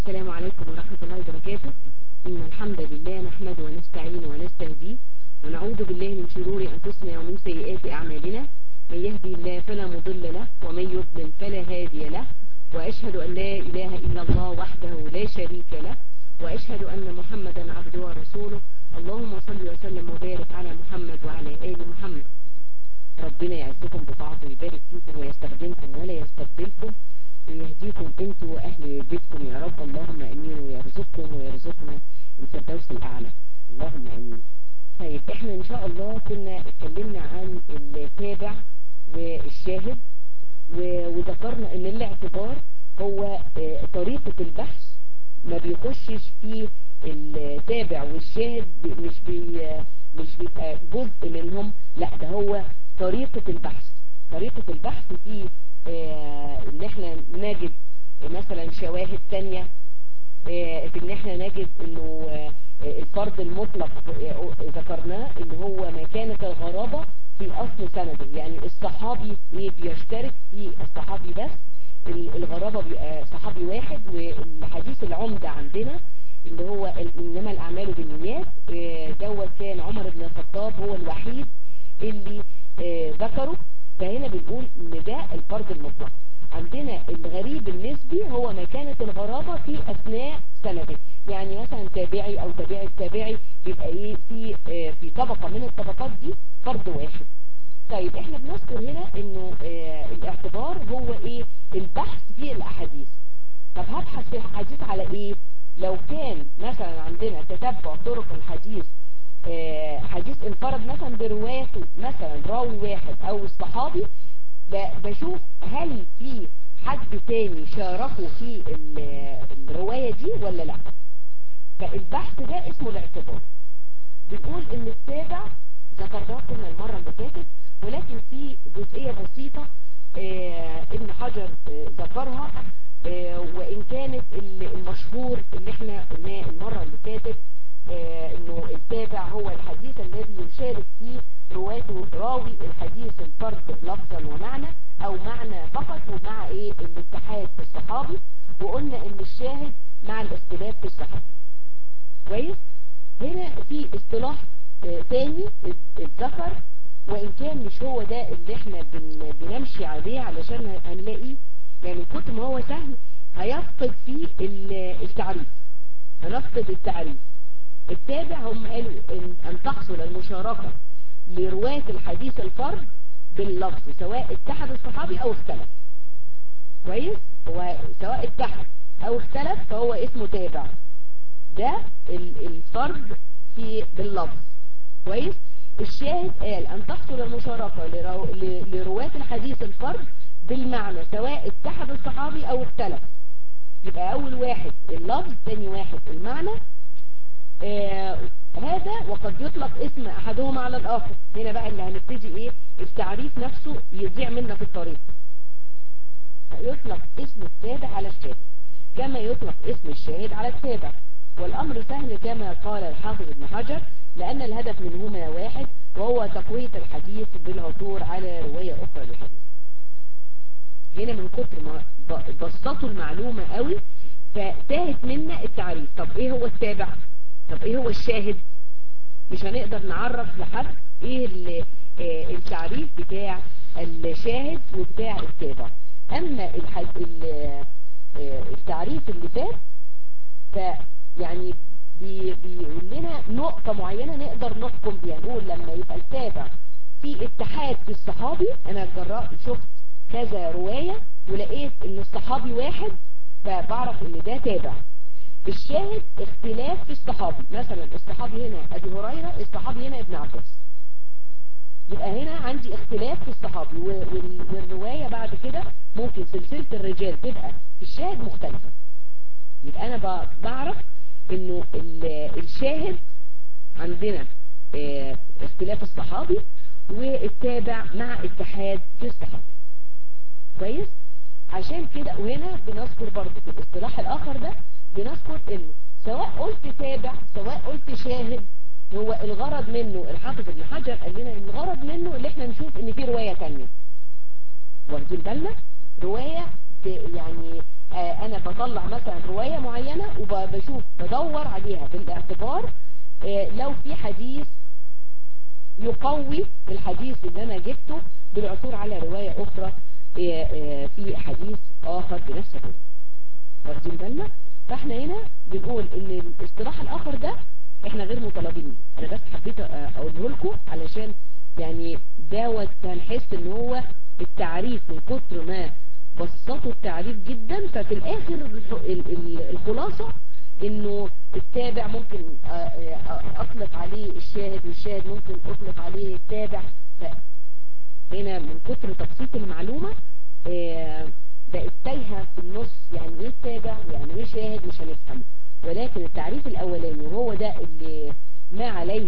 السلام عليكم ورحمة الله وبركاته إن الحمد لله نحمده ونستعينه ونستهديه ونعوذ بالله من شرور أنفسنا ومن سيئات أعمالنا من يهدي الله فلا مضل له ومن يضلل فلا هادي له وأشهد أن لا إله إلا الله وحده لا شريك له وأشهد أن محمدا عبده ورسوله اللهم صل وسلم وبارك على محمد وعلى آل محمد ربنا يعزكم بطاعته ويبارك فيكم ويستخدمكم ولا يستبدلكم ويهديكم انتوا واهل بيتكم يا رب اللهم امين ويرزقكم ويرزقنا الفردوس الاعلى اللهم امين طيب احنا ان شاء الله كنا اتكلمنا عن التابع والشاهد وذكرنا ان الاعتبار هو طريقة البحث ما بيخشش في التابع والشاهد مش بي مش بيبقى جزء منهم لا ده هو طريقة البحث طريقة البحث في اه ان احنا نجد مثلا شواهد تانية اه في ان احنا نجد انه اه الفرض المطلق ذكرناه ان هو مكانة الغرابة في اصل سنده يعني الصحابي ايه بيشترك في الصحابي بس الغرابة بيبقى صحابي واحد والحديث العمدة عندنا اللي هو انما الاعمال بالنيات دوت كان عمر بن الخطاب هو الوحيد اللي ذكره فهنا بنقول ان ده الفرض المطلق عندنا الغريب النسبي هو مكانة الغرابة في اثناء سنده يعني مثلا تابعي او تابعي التابعي بيبقى ايه في اه في طبقة من الطبقات دي فرد واحد طيب احنا بنذكر هنا انه اه الاعتبار هو ايه البحث في الاحاديث طب هبحث في الحديث على ايه لو كان مثلا عندنا تتبع طرق الحديث اه حديث انفرد مثلا بروايته مثلا راوي واحد او الصحابي بشوف هل في حد تاني شاركه في الرواية دي ولا لا فالبحث ده اسمه الاعتبار بنقول ان التابع ذكرناه كنا المرة اللي فاتت ولكن في جزئية بسيطة اه ابن حجر اه ذكرها اه وان كانت المشهور اللي احنا قلناه المرة اللي فاتت انه التابع هو الحديث الذي يشارك فيه رواته راوي الحديث الفرد لفظا ومعنى او معنى فقط ومع ايه الاتحاد في الصحابي وقلنا ان الشاهد مع الاختلاف في الصحابي كويس هنا في اصطلاح اه تاني اتذكر وان كان مش هو ده اللي احنا بن بنمشي عليه علشان هنلاقيه يعني من كتر ما هو سهل هيفقد فيه التعريف هنفقد التعريف التابع هم قالوا ان, أن تحصل المشاركة لرواية الحديث الفرد باللفظ سواء اتحد الصحابي او اختلف كويس هو سواء اتحد او اختلف فهو اسمه تابع ده الفرد في باللفظ كويس الشاهد قال ان تحصل المشاركة لرو... لرواة الحديث الفرد بالمعنى سواء اتحد الصحابي او اختلف يبقى اول واحد اللفظ تاني واحد المعنى آه هذا وقد يطلق اسم احدهما على الاخر هنا بقى اللي هنبتدي ايه التعريف نفسه يضيع منا في الطريق يطلق اسم التابع على الشاهد كما يطلق اسم الشاهد على التابع والامر سهل كما قال الحافظ ابن حجر لان الهدف منهما واحد وهو تقوية الحديث بالعثور على رواية اخرى للحديث هنا من كتر ما بسطوا المعلومة قوي فتاهت منا التعريف طب ايه هو التابع طب ايه هو الشاهد مش هنقدر نعرف لحد ايه التعريف بتاع الشاهد وبتاع التابع اما التعريف اللي فات فيعني بي بيقول لنا نقطة معينة نقدر نحكم بيها نقول لما يبقى التابع في اتحاد في الصحابي انا جرأت شفت كذا رواية ولقيت ان الصحابي واحد فبعرف ان ده تابع الشاهد اختلاف في الصحابي مثلا الصحابي هنا ابي هريرة الصحابي هنا ابن عباس يبقى هنا عندي اختلاف في الصحابي والرواية بعد كده ممكن سلسلة الرجال تبقى في الشاهد مختلفة يبقى انا بعرف انه الشاهد عندنا اه اختلاف الصحابي والتابع مع اتحاد في الصحابي كويس عشان كده وهنا بنذكر برضه في الاصطلاح الاخر ده بنذكر انه سواء قلت تابع سواء قلت شاهد هو الغرض منه الحافظ ابن حجر قال لنا ان الغرض منه اللي احنا نشوف ان في رواية تانية واخدين بالنا رواية يعني آه انا بطلع مثلا رواية معينة وبشوف بدور عليها بالاعتبار آه لو في حديث يقوي الحديث اللي انا جبته بالعثور على رواية اخرى في حديث اخر بنفس الرواية واخدين بالنا فاحنا هنا بنقول ان الاصطلاح الاخر ده احنا غير مطالبين انا بس حبيت اقوله لكم علشان يعني دوت هنحس ان هو التعريف من كتر ما بسطوا التعريف جدا ففي الاخر الخلاصة انه التابع ممكن اطلق عليه الشاهد والشاهد ممكن اطلق عليه التابع هنا من كتر تبسيط المعلومة بقت تايهة في النص يعني ايه التابع ويعني ايه شاهد مش هنفهمه ولكن التعريف الاولاني وهو ده اللي ما عليه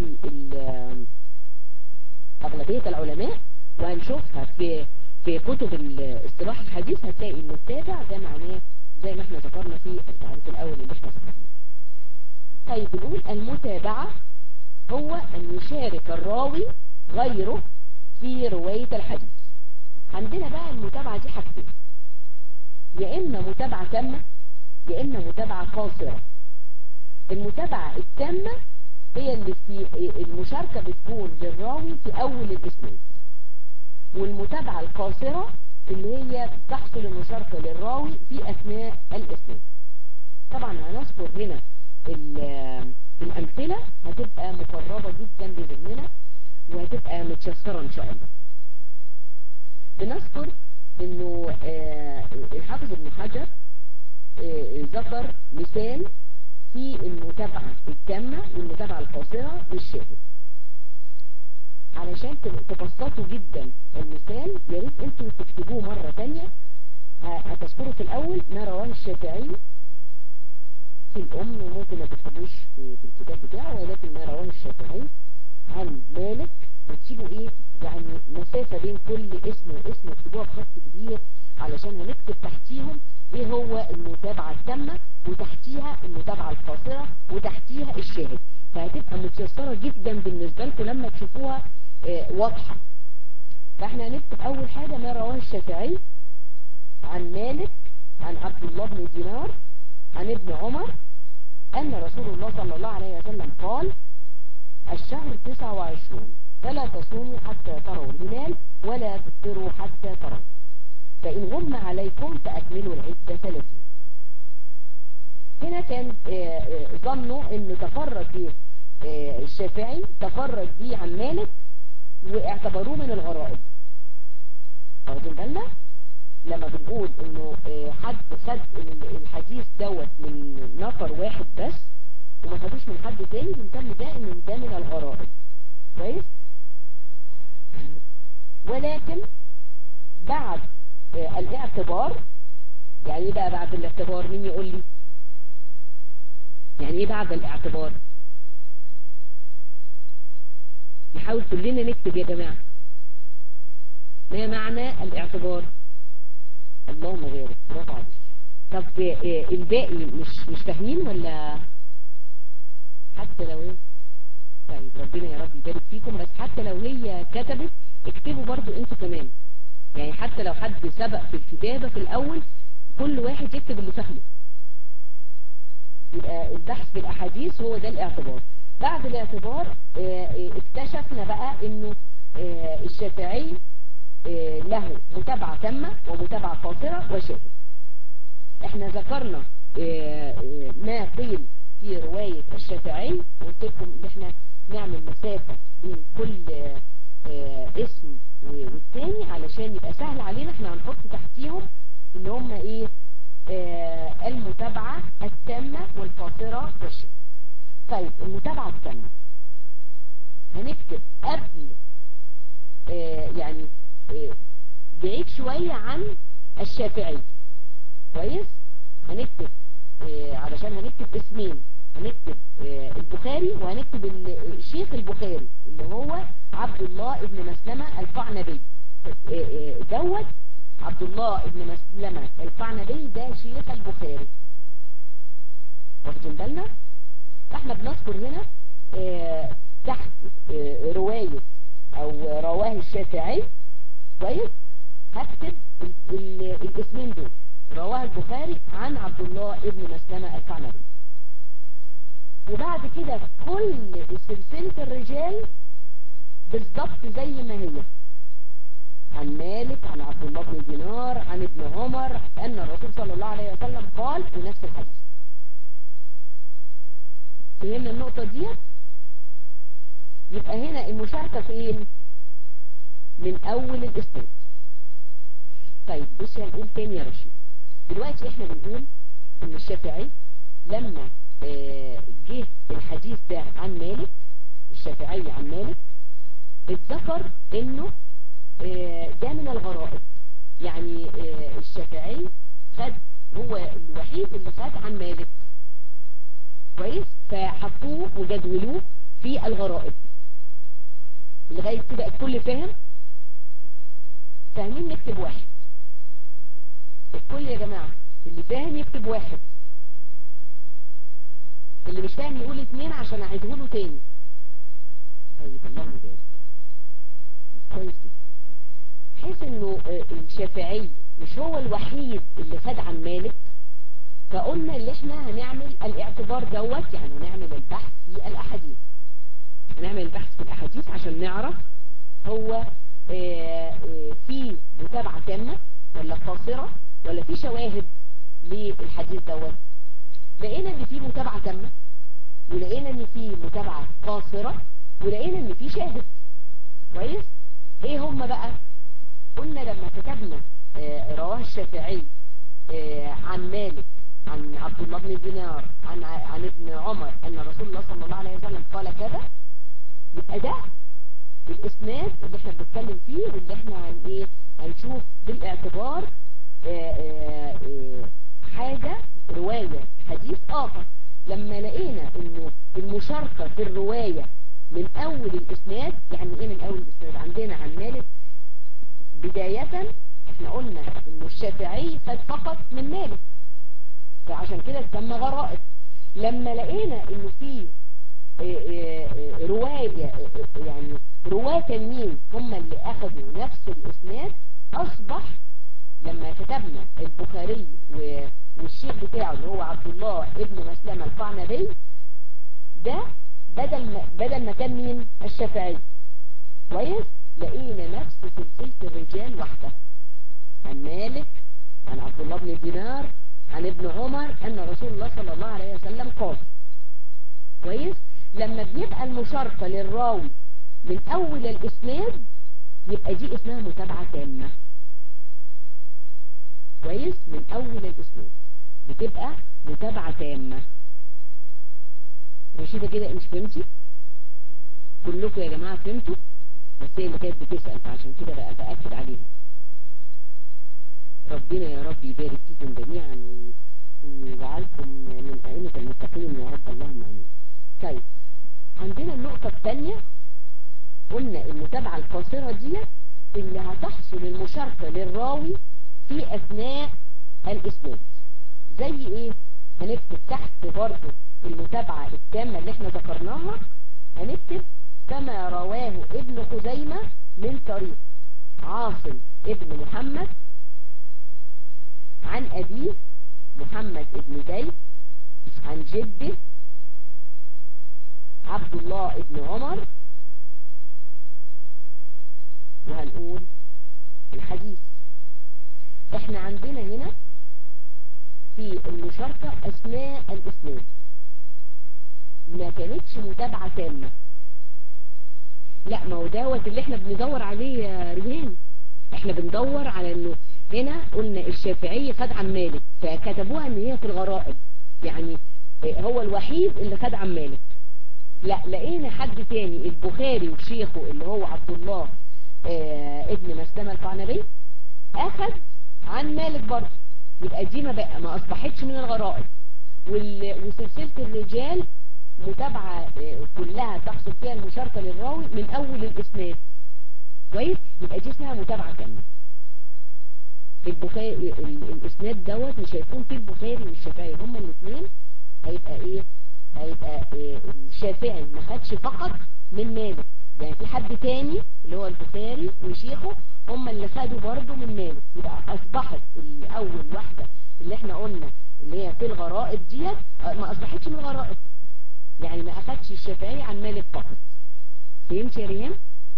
اغلبية العلماء وهنشوفها في في كتب الاصطلاح الحديث هتلاقي ان التابع ده معناه زي ما احنا ذكرنا في التعريف الاول اللي احنا ذكرناه طيب بنقول المتابعة هو ان يشارك الراوي غيره في رواية الحديث عندنا بقى المتابعة دي حاجتين يا اما متابعة تامة يا اما متابعة قاصرة المتابعة التامة هي اللي في المشاركة بتكون للراوي في اول الاسناد والمتابعة القاصرة اللي هي تحصل المشاركة للراوي في اثناء الاسناد طبعا هنذكر هنا الامثلة هتبقى مقربة جدا لذهننا وهتبقى متشسرة ان شاء الله بنذكر انه الحافظ ابن حجر ذكر مثال في المتابعة التامة والمتابعة القاصرة والشاهد علشان تبسطوا جدا المثال يا ريت انتوا تكتبوه مرة تانية هتذكروا في الاول ما رواه الشافعي في الام ممكن ما تكتبوش في الكتاب بتاعه ولكن ما رواه الشافعي عن مالك وتسيبوا ايه يعني مسافة بين كل اسم واسم اكتبوها بخط كبير علشان هنكتب تحتيهم ايه هو المتابعة التامة وتحتيها المتابعة القاصرة وتحتيها الشاهد فهتبقى متيسرة جدا بالنسبة لكم لما تشوفوها اه واضحة فاحنا هنكتب اول حاجة ما رواه الشافعي عن مالك عن عبد الله بن دينار عن ابن عمر ان رسول الله صلى الله عليه وسلم قال الشهر 29 فلا تصوموا حتى تروا الهلال ولا تفطروا حتى تروا فإن غم عليكم فأكملوا العدة 30 هنا كان ظنوا انه تفرد به الشافعي تفرد به عن مالك واعتبروه من الغرائب واخدين بالنا لما بنقول انه حد خد الحديث دوت من نفر واحد بس وما خدوش من حد تاني بنسمي ده انه ده من الغرائب كويس ولكن بعد الاعتبار يعني ايه بقى بعد الاعتبار مين يقول لي يعني ايه بعد الاعتبار نحاول كلنا نكتب يا جماعة ما معنى الاعتبار اللهم بارك برافو عليك طب الباقي مش مش فاهمين ولا حتى لو ايه طيب ربنا يا رب يبارك فيكم بس حتى لو هي كتبت اكتبوا برضو انتوا كمان يعني حتى لو حد سبق في الكتابة في الاول كل واحد يكتب اللي فهمه يبقى البحث بالاحاديث هو ده الاعتبار بعد الاعتبار اه اكتشفنا بقى انه اه الشافعي اه له متابعة تامة ومتابعة قاصرة وشاهد احنا ذكرنا ما قيل في رواية الشافعي قلت لكم ان احنا نعمل مسافة بين كل اسم والتاني علشان يبقى سهل علينا احنا هنحط تحتيهم اللي هم ايه آه المتابعة التامة والقاصرة والشاهد طيب المتابعة التامة هنكتب قبل آه يعني آه بعيد شوية عن الشافعي كويس هنكتب علشان هنكتب اسمين هنكتب البخاري وهنكتب الشيخ البخاري اللي هو عبد الله ابن مسلمة القعنبي دوت عبد الله ابن مسلمة القعنبي ده شيخ البخاري واخدين بالنا احنا بنذكر هنا تحت رواية او رواه الشافعي كويس هكتب الاسمين دول رواه البخاري عن عبد الله ابن مسلمة القعنبي وبعد كده كل سلسلة الرجال بالضبط زي ما هي عن مالك عن عبد الله بن دينار عن ابن عمر أن الرسول صلى الله عليه وسلم قال ونفس الحديث فهمنا النقطة دي يبقى هنا المشاركة فين من أول الإسناد طيب بص هنقول تاني يا رشيد دلوقتي احنا بنقول ان الشافعي لما جه الحديث ده عن مالك الشافعي عن مالك اتذكر انه ده من الغرائب يعني الشافعي خد هو الوحيد اللي خد عن مالك كويس فحطوه وجدولوه في الغرائب لغاية كده الكل فاهم فاهمين نكتب واحد الكل يا جماعة اللي فاهم يكتب واحد اللي مش فاهم يقول اتنين عشان اعيده له تاني طيب الله مبارك كويس جدا حيث انه الشافعي مش هو الوحيد اللي خد عن مالك فقلنا اللي احنا هنعمل الاعتبار دوت يعني هنعمل البحث في الاحاديث هنعمل البحث في الاحاديث عشان نعرف هو في متابعة تامة ولا قاصرة ولا في شواهد للحديث دوت لقينا ان في متابعة تامة ولقينا ان في متابعة قاصرة ولقينا ان في شاهد كويس ايه هم بقى قلنا لما كتبنا آه رواه الشافعي آه عن مالك عن عبد الله بن دينار عن عن ابن عمر ان رسول الله صلى الله عليه وسلم قال كذا يبقى ده الاسناد اللي احنا بنتكلم فيه واللي احنا هن ايه هنشوف بالاعتبار آآ آآ حاجة رواية حديث اخر لما لقينا انه المشاركة في الرواية من اول الاسناد يعني ايه من اول الاسناد عندنا عن مالك بداية احنا قلنا انه الشافعي خد فقط من مالك فعشان كده تسمى غرائب لما لقينا انه في رواية يعني رواة تانيين هم اللي اخذوا نفس الاسناد اصبح لما كتبنا البخاري والشيخ بتاعه اللي هو عبد الله ابن مسلمة القعنبي ده بدل ما بدل ما كان مين الشافعي كويس لقينا نفس سلسلة الرجال واحدة عن مالك عن عبد الله بن دينار عن ابن عمر ان رسول الله صلى الله عليه وسلم قال كويس لما بيبقى المشاركة للراوي من اول الاسناد يبقى دي اسمها متابعة تامة كويس من اول الاسناد بتبقى متابعة تامة رشيدة كده انت فهمتي كلكم يا جماعة فهمتوا بس هي اللي كانت بتسأل فعشان كده بقى بأكد عليها ربنا يا رب يبارك فيكم جميعا ويجعلكم من أئمة المتقين يا رب اللهم امين طيب عندنا النقطة الثانية قلنا المتابعة القاصرة دي اللي هتحصل المشاركة للراوي في أثناء الإسناد زي إيه هنكتب تحت برضه المتابعة التامة اللي احنا ذكرناها هنكتب كما رواه ابن خزيمة من طريق عاصم ابن محمد عن أبيه محمد ابن زيد عن جده عبد الله ابن عمر وهنقول الحديث احنا عندنا هنا في المشاركة اثناء الاسناد ما كانتش متابعة تامة لا ما هو دوت اللي احنا بندور عليه يا ريهان احنا بندور على انه هنا قلنا الشافعي خد عن مالك فكتبوها ان هي في الغرائب يعني هو الوحيد اللي خد عن مالك لا لقينا حد تاني البخاري وشيخه اللي هو عبد الله اه ابن مسلمة القعنبي اخد عن مالك برضه يبقى دي ما بقى ما اصبحتش من الغرائب وسلسلة الرجال متابعة كلها تحصل فيها المشاركة للراوي من اول الاسناد كويس يبقى دي اسمها متابعة كاملة البخاري الاسناد دوت مش هيكون فيه البخاري والشافعي هما الاثنين هيبقى ايه هيبقى إيه الشافعي ما خدش فقط من مالك يعني في حد تاني اللي هو البخاري وشيخه هم اللي خدوا برضه من مالك يبقى اصبحت اول واحدة اللي احنا قلنا اللي هي في الغرائب ديت ما اصبحتش من الغرائب يعني ما اخدش الشافعي عن مالك فقط فهمت يا ريهام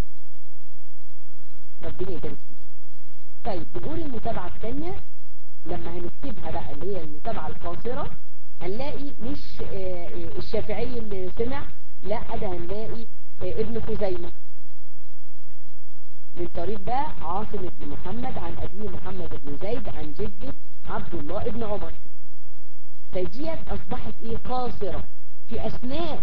ربنا يبارك فيك طيب بنقول المتابعة الثانية لما هنكتبها بقى اللي هي المتابعة القاصرة هنلاقي مش الشافعي اللي سمع لا ده هنلاقي ابن خزيمة من طريق بقى عاصم بن محمد عن أبيه محمد بن زيد عن جده عبد الله بن عمر فديت أصبحت إيه قاصرة في أثناء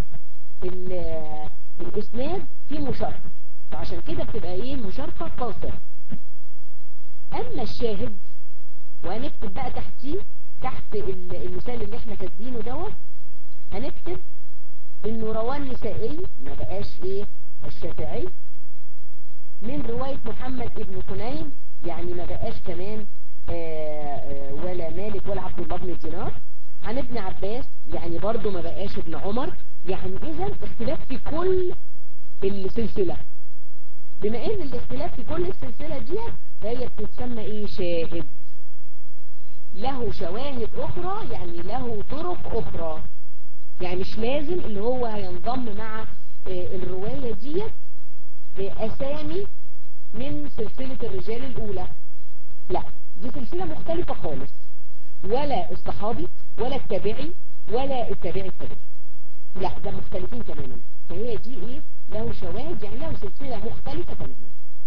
الإسناد في مشاركة فعشان كده بتبقى إيه المشاركة قاصرة أما الشاهد وهنكتب بقى تحتيه تحت المثال اللي احنا كاتبينه دوت هنكتب انه رواه النسائي ما بقاش ايه الشافعي من رواية محمد ابن حنين يعني ما بقاش كمان آآ آآ ولا مالك ولا عبد الله بن دينار عن ابن عباس يعني برضو ما بقاش ابن عمر يعني اذا اختلاف في كل السلسلة بما ان الاختلاف في كل السلسلة دي فهي بتتسمى ايه شاهد له شواهد اخرى يعني له طرق اخرى يعني مش لازم اللي هو هينضم مع الرواية ديت بأسامي من سلسلة الرجال الأولى لا دي سلسلة مختلفة خالص ولا الصحابي ولا التابعي ولا التابعي التابعي لا ده مختلفين تماما فهي دي ايه له شواهد يعني له سلسلة مختلفة تماما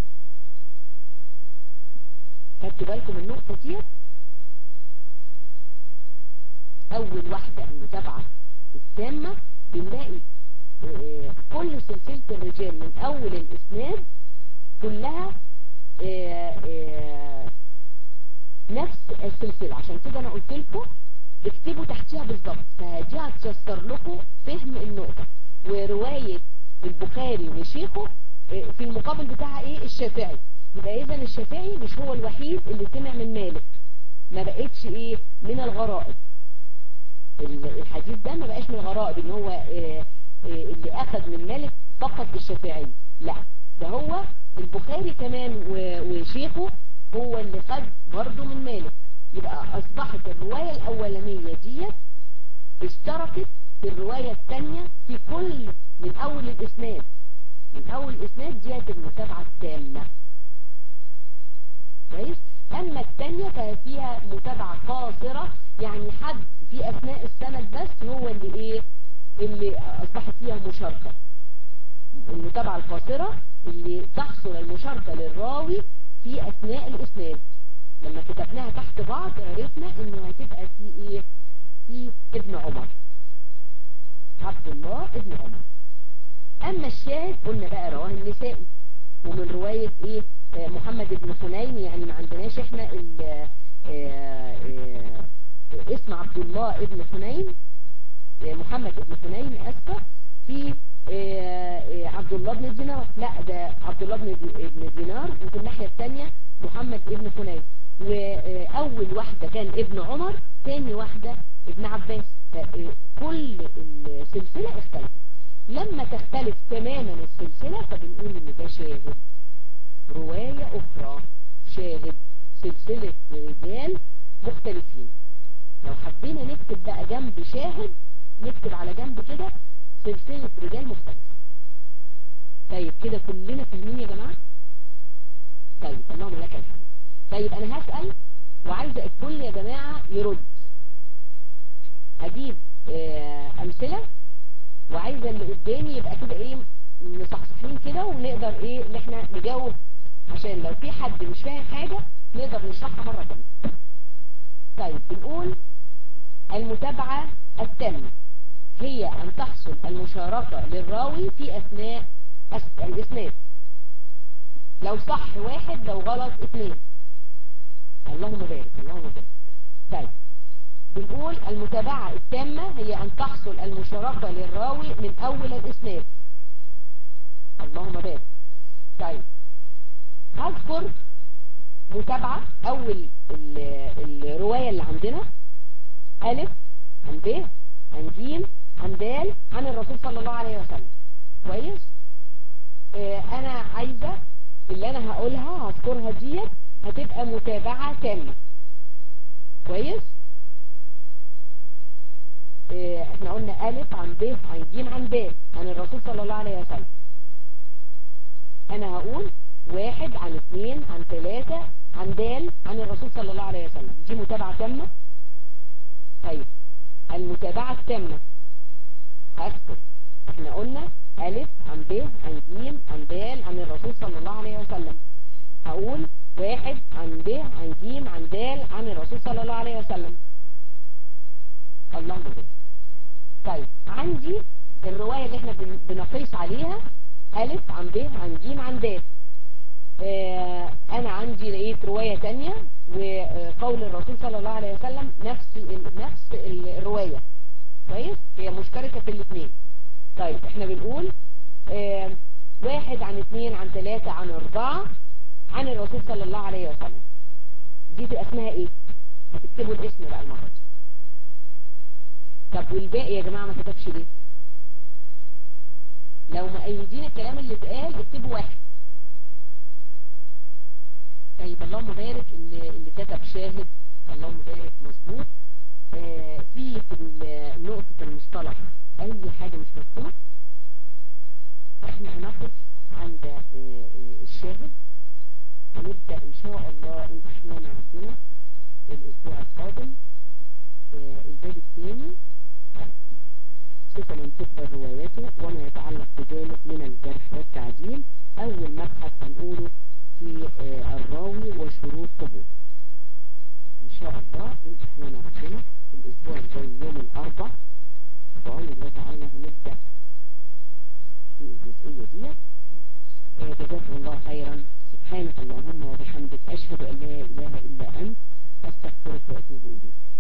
خدتوا بالكم النقطة دي اول واحدة المتابعة التامة بنلاقي كل سلسلة الرجال من اول الاسناد كلها نفس السلسلة عشان كده انا قلت لكم اكتبوا تحتها بالظبط فدي هتيسر لكم فهم النقطة ورواية البخاري وشيخه في المقابل بتاعها ايه الشافعي يبقى اذا الشافعي مش هو الوحيد اللي سمع من مالك ما بقتش ايه من الغرائب الحديث ده ما بقاش من الغرائب ان هو اللي اخذ من مالك فقط الشافعي لا ده هو البخاري كمان وشيخه هو اللي خد برضه من مالك يبقى اصبحت الرواية الاولانية ديت اشتركت في الرواية الثانية في كل من اول الاسناد من اول الاسناد ديت المتابعة التامة كويس اما الثانية ففيها متابعة قاصرة يعني حد في اثناء السند بس هو اللي ايه اللي اصبحت فيها مشاركة المتابعة القاصرة اللي تحصل المشاركة للراوي في اثناء الاسناد لما كتبناها تحت بعض عرفنا انه هتبقى في ايه في ابن عمر عبد الله ابن عمر اما الشاهد قلنا بقى رواه النسائي ومن رواية ايه آه محمد بن حنين يعني ما عندناش احنا ال آه آه اسم عبد الله ابن حنين محمد ابن حنين اسفة في عبد الله بن دينار لا ده عبد الله بن دينار وفي الناحية الثانية محمد ابن حنين واول واحدة كان ابن عمر ثاني واحدة ابن عباس كل السلسلة اختلفت لما تختلف تماما السلسلة فبنقول ان ده شاهد رواية اخرى شاهد سلسلة رجال مختلفين لو حبينا نكتب بقى جنب شاهد نكتب على جنب كده سلسلة رجال مختلفة طيب كده كلنا فاهمين يا جماعة طيب اللهم لك الحمد طيب انا هسأل وعايزة الكل يا جماعة يرد هجيب اه امثلة وعايزة اللي قدامي يبقى كده ايه مصحصحين كده ونقدر ايه ان احنا نجاوب عشان لو في حد مش فاهم حاجة نقدر نشرحها مرة تانية طيب بنقول المتابعة التامة هي ان تحصل المشاركة للراوي في اثناء الاسناد لو صح واحد لو غلط اثنين اللهم بارك اللهم بارك طيب بنقول المتابعة التامة هي ان تحصل المشاركة للراوي من اول الاسناد اللهم بارك طيب هذكر متابعة اول الرواية اللي عندنا الف عن ب عن ج عن د عن الرسول صلى الله عليه وسلم كويس اللي انا هقولها هذكرها ديت هتبقى متابعة تامة كويس اه احنا قلنا الف عن ب عن ج عن د عن الرسول صلى الله عليه وسلم انا هقول واحد عن اثنين عن ثلاثة عن د عن الرسول صلى الله عليه وسلم دي متابعة تامة طيب المتابعة التامة هذكر احنا قلنا ألف عن ب عن ج عن د عن الرسول صلى الله عليه وسلم هقول واحد عن ب عن ج عن د عن الرسول صلى الله عليه وسلم اللهم بارك طيب عندي الرواية اللي احنا بنقيس عليها ألف عن ب عن ج عن د اه انا عندي لقيت رواية تانية وقول الرسول صلى الله عليه وسلم نفس نفس الرواية كويس هي مشتركة في الاثنين طيب احنا بنقول اه واحد عن اثنين عن ثلاثة عن اربعة عن الرسول صلى الله عليه وسلم دي تبقى اسمها ايه هتكتبوا الاسم بقى المرة دي طب والباقي يا جماعة ما كتبش ليه لو مؤيدين الكلام اللي اتقال اكتبوا واحد طيب اللهم بارك اللي, اللي كتب شاهد اللهم بارك مظبوط آه في في نقطة المصطلح اي حاجة مش مفهومة احنا هنقف عند آه آه الشاهد هنبدأ ان شاء الله ان احيانا ربنا الاسبوع القادم الباب الثاني صفة من تقبل روايته وما يتعلق بذلك من الجرح والتعديل اول مبحث هنقوله في الراوي وشروط قبول ان شاء الله ان احيانا ربنا في الاسبوع الجاي يوم الاربع بعون الله تعالى هنبدأ في الجزئية ديت جزاكم الله خيرا سبحانك اللهم وبحمدك اشهد ان لا اله الا انت استغفرك واتوب اليك